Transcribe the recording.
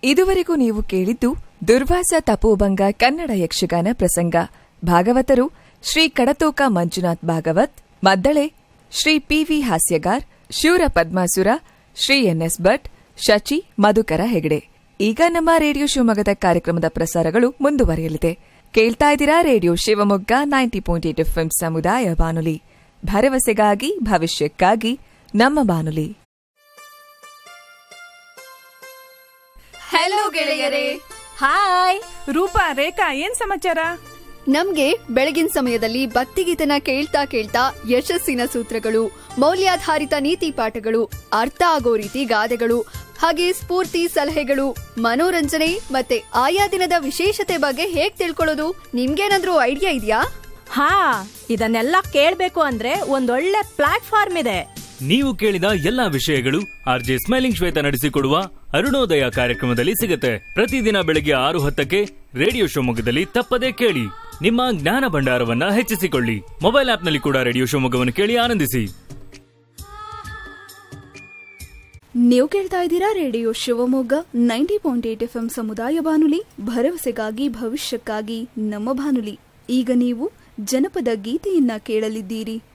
ಇದುವರೆಗೂ ನೀವು ಕೇಳಿದ್ದು ದುರ್ವಾಸ ತಪೋಭಂಗ ಕನ್ನಡ ಯಕ್ಷಗಾನ ಪ್ರಸಂಗ ಭಾಗವತರು ಶ್ರೀ ಕಡತೋಕ ಮಂಜುನಾಥ್ ಭಾಗವತ್ ಮದ್ದಳೆ ಶ್ರೀ ಪಿವಿ ಹಾಸ್ಯಗಾರ್ ಶೂರ ಪದ್ಮಾಸುರ ಶ್ರೀ ಎನ್ಎಸ್ ಭಟ್ ಶಚಿ ಮಧುಕರ ಹೆಗಡೆ ಈಗ ನಮ್ಮ ರೇಡಿಯೋ ಶಿವಮೊಗ್ಗದ ಕಾರ್ಯಕ್ರಮದ ಪ್ರಸಾರಗಳು ಮುಂದುವರಿಯಲಿದೆ ಕೇಳ್ತಾ ಇದ್ದೀರಾ radio Shivamogga ninety point eight FM ಸಮುದಾಯ ಬಾನುಲಿ ಭರವಸೆಗಾಗಿ ಭವಿಷ್ಯಕ್ಕಾಗಿ ನಮ್ಮ ಬಾನುಲಿ ಹಲೋ ಗೆಳೆಯರೇ ಹಾಯ್ ರೂಪಾ ರೇಖಾ ಏನ್ ಸಮಾಚಾರ ನಮ್ಗೆ ಬೆಳಗಿನ ಸಮಯದಲ್ಲಿ ಭಕ್ತಿಗೀತನ ಕೇಳ್ತಾ ಕೇಳ್ತಾ ಯಶಸ್ಸಿನ ಸೂತ್ರಗಳು ಮೌಲ್ಯಾಧಾರಿತ ನೀತಿ ಪಾಠಗಳು ಅರ್ಥ ಆಗೋ ರೀತಿ ಗಾದೆಗಳು ಹಾಗೆ ಸ್ಫೂರ್ತಿ ಸಲಹೆಗಳು ಮನೋರಂಜನೆ ಮತ್ತೆ ಆಯಾ ದಿನದ ವಿಶೇಷತೆ ಬಗ್ಗೆ ಹೇಗ್ ತಿಳ್ಕೊಳ್ಳೋದು ನಿಮ್ಗೇನಾದ್ರೂ ಐಡಿಯಾ ಇದೆಯಾ ಹಾ ಇದನ್ನೆಲ್ಲ ಕೇಳ್ಬೇಕು ಅಂದ್ರೆ ಒಂದೊಳ್ಳೆ ಪ್ಲಾಟ್ಫಾರ್ಮ್ ಇದೆ ನೀವು ಕೇಳಿದ ಎಲ್ಲಾ ವಿಷಯಗಳು ಆರ್ಜೆ ಸ್ಮೈಲಿಂಗ್ ಶ್ವೇತ ನಡೆಸಿಕೊಡುವ ಅರುಣೋದಯ ಕಾರ್ಯಕ್ರಮದಲ್ಲಿ ಸಿಗುತ್ತೆ ಪ್ರತಿದಿನ ಬೆಳಗ್ಗೆ ಆರು ಹತ್ತಕ್ಕೆ ರೇಡಿಯೋ ಶಿವಮೊಗ್ಗದಲ್ಲಿ ತಪ್ಪದೇ ಕೇಳಿ ನಿಮ್ಮ ಜ್ಞಾನ ಭಂಡಾರವನ್ನ ಹೆಚ್ಚಿಸಿಕೊಳ್ಳಿ ಮೊಬೈಲ್ ಆಪ್ನಲ್ಲಿ ಕೂಡ ರೇಡಿಯೋ ಶಿವಮೊಗ್ಗವನ್ನು ಕೇಳಿ ಆನಂದಿಸಿ ನೀವು ಕೇಳ್ತಾ ಇದ್ದೀರಾ radio Shivamogga ninety point eight F ಸಮುದಾಯ ಬಾನುಲಿ ಭರವಸೆಗಾಗಿ ಭವಿಷ್ಯಕ್ಕಾಗಿ ನಮ್ಮ ಬಾನುಲಿ ಈಗ ನೀವು ಜನಪದ ಗೀತೆಯನ್ನ ಕೇಳಲಿದ್ದೀರಿ